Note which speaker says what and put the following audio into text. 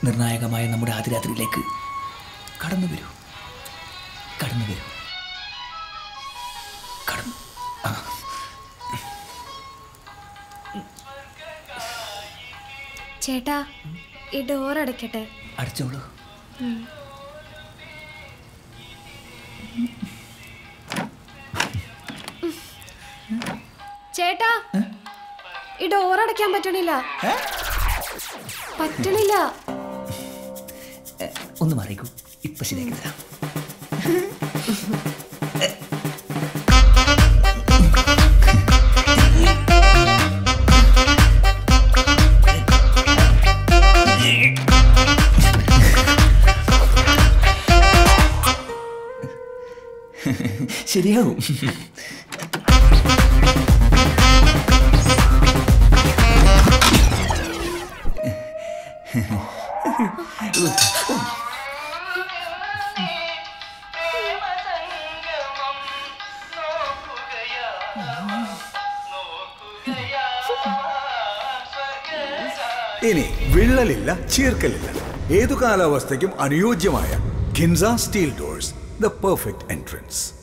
Speaker 1: നിർണായകമായ നമ്മുടെ ആദ്യരാത്രിയിലേക്ക് കടന്നു വരൂ കടന്നു വരൂ കടന്നു ആ
Speaker 2: ചേട്ടാ ഈ ഡോർ അടയ്ക്കട്ടെ
Speaker 1: അടിച്ചോളൂ
Speaker 2: ചേട്ടാ ഈ ഡോർ അടയ്ക്കാൻ പറ്റണില്ല പറ്റണില്ല
Speaker 1: എ, ഒന്ന് മാറിക്കൂ ഇപ്പൊ ശരിയാക്കി തരാം ശരിയാവും
Speaker 3: ഇനി വിള്ളലില്ല ചീർക്കലില്ല ഏതു കാലാവസ്ഥയ്ക്കും അനുയോജ്യമായ കിൻസ steel doors the perfect entrance